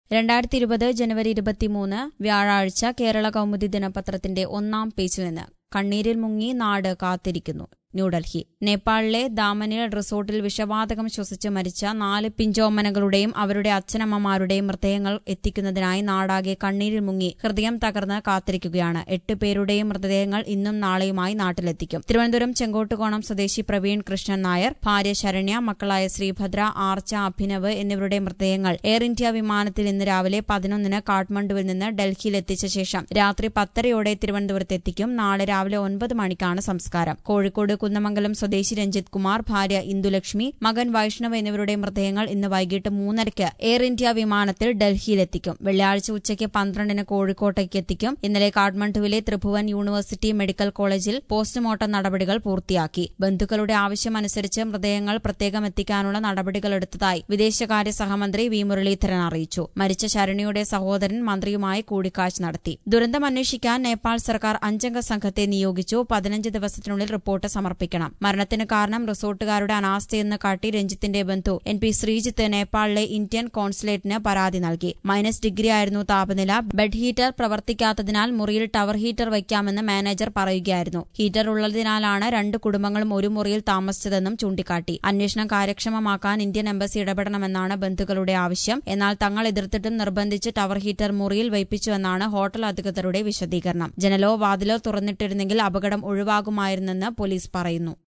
രണ്ടായിരത്തി ഇരുപത് ജനുവരി ഇരുപത്തിമൂന്ന് വ്യാഴാഴ്ച കേരള കൗമുദി ദിനപത്രത്തിന്റെ ഒന്നാം പേജിൽ നിന്ന് കണ്ണീരിൽ മുങ്ങി നാട് കാത്തിരിക്കുന്നു ന്യൂഡൽഹി നേപ്പാളിലെ ദാമനിൽ റിസോർട്ടിൽ വിഷവാതകം ശ്വസിച്ച് മരിച്ച നാല് പിഞ്ചോമനകളുടെയും അവരുടെ അച്ഛനമ്മമാരുടെയും മൃതദേഹങ്ങൾ എത്തിക്കുന്നതിനായി നാടാകെ കണ്ണീരിൽ മുങ്ങി ഹൃദയം തകർന്ന് കാത്തിരിക്കുകയാണ് എട്ട് പേരുടെയും മൃതദേഹങ്ങൾ ഇന്നും നാളെയുമായി നാട്ടിലെത്തിക്കും തിരുവനന്തപുരം ചെങ്കോട്ടുകോണം സ്വദേശി പ്രവീൺ കൃഷ്ണൻ നായർ ഭാര്യ ശരണ്യ മക്കളായ ശ്രീഭദ്ര ആർച്ച അഭിനവ് എന്നിവരുടെ മൃതദേഹങ്ങൾ എയർ ഇന്ത്യ വിമാനത്തിൽ ഇന്ന് രാവിലെ പതിനൊന്നിന് കാഠ്മണ്ഡുവിൽ നിന്ന് ഡൽഹിയിൽ എത്തിച്ച ശേഷം രാത്രി പത്തരയോടെ തിരുവനന്തപുരത്ത് എത്തിക്കും നാളെ രാവിലെ ഒൻപത് മണിക്കാണ് സംസ്കാരം കോഴിക്കോട് കുന്നമംഗലം സ്വദേശി രഞ്ജിത് കുമാർ ഭാര്യ ഇന്ദുലക്ഷ്മി മകൻ വൈഷ്ണവ് എന്നിവരുടെ മൃതദേഹങ്ങൾ ഇന്ന് വൈകിട്ട് മൂന്നരയ്ക്ക് എയർ ഇന്ത്യ വിമാനത്തിൽ ഡൽഹിയിലെത്തിക്കും വെള്ളിയാഴ്ച ഉച്ചയ്ക്ക് പന്ത്രണ്ടിന് കോഴിക്കോട്ടേക്ക് എത്തിക്കും ഇന്നലെ കാഠ്മണ്ഡുവിലെ ത്രിഭുവൻ യൂണിവേഴ്സിറ്റി മെഡിക്കൽ കോളേജിൽ പോസ്റ്റ്മോർട്ടം നടപടികൾ പൂർത്തിയാക്കി ബന്ധുക്കളുടെ ആവശ്യമനുസരിച്ച് മൃതദേഹങ്ങൾ പ്രത്യേകം എത്തിക്കാനുള്ള നടപടികളെടുത്തതായി വിദേശകാര്യ സഹമന്ത്രി വി മുരളീധരൻ അറിയിച്ചു മരിച്ച ശരണിയുടെ സഹോദരൻ മന്ത്രിയുമായി കൂടിക്കാഴ്ച നടത്തി ദുരന്തം അന്വേഷിക്കാൻ നേപ്പാൾ സർക്കാർ അഞ്ചംഗ സംഘത്തെ നിയോഗിച്ചു പതിനഞ്ച് ദിവസത്തിനുള്ളിൽ റിപ്പോർട്ട് സമർപ്പിക്കണം മരണത്തിന് കാരണം റിസോർട്ടുകാരുടെ അനാസ്ഥയെന്ന് കാട്ടി രഞ്ജിത്തിന്റെ ബന്ധു എൻ പി ശ്രീജിത്ത് നേപ്പാളിലെ ഇന്ത്യൻ കോൺസുലേറ്റിന് പരാതി നൽകി മൈനസ് ഡിഗ്രി ആയിരുന്നു താപനില ബെഡ് ഹീറ്റർ പ്രവർത്തിക്കാത്തതിനാൽ മുറിയിൽ ടവർ ഹീറ്റർ വയ്ക്കാമെന്ന് മാനേജർ പറയുകയായിരുന്നു ഹീറ്റർ ഉള്ളതിനാലാണ് രണ്ട് കുടുംബങ്ങളും ഒരു മുറിയിൽ താമസിച്ചതെന്നും ചൂണ്ടിക്കാട്ടി അന്വേഷണം കാര്യക്ഷമമാക്കാൻ ഇന്ത്യൻ എംബസി ഇടപെടണമെന്നാണ് ബന്ധുക്കളുടെ ആവശ്യം എന്നാൽ തങ്ങൾ എതിർത്തിട്ടും നിർബന്ധിച്ച് ടവർ ഹീറ്റർ മുറിയിൽ വയ്പ്പിച്ചുവെന്നാണ് ഹോട്ടൽ അധികൃതരുടെ വിശദീകരണം ജനലോ വാതിലോ തുറന്നിട്ടിരുന്നെങ്കിൽ അപകടം ഒഴിവാകുമായിരുന്നെന്ന് പോലീസ് പറയുന്നു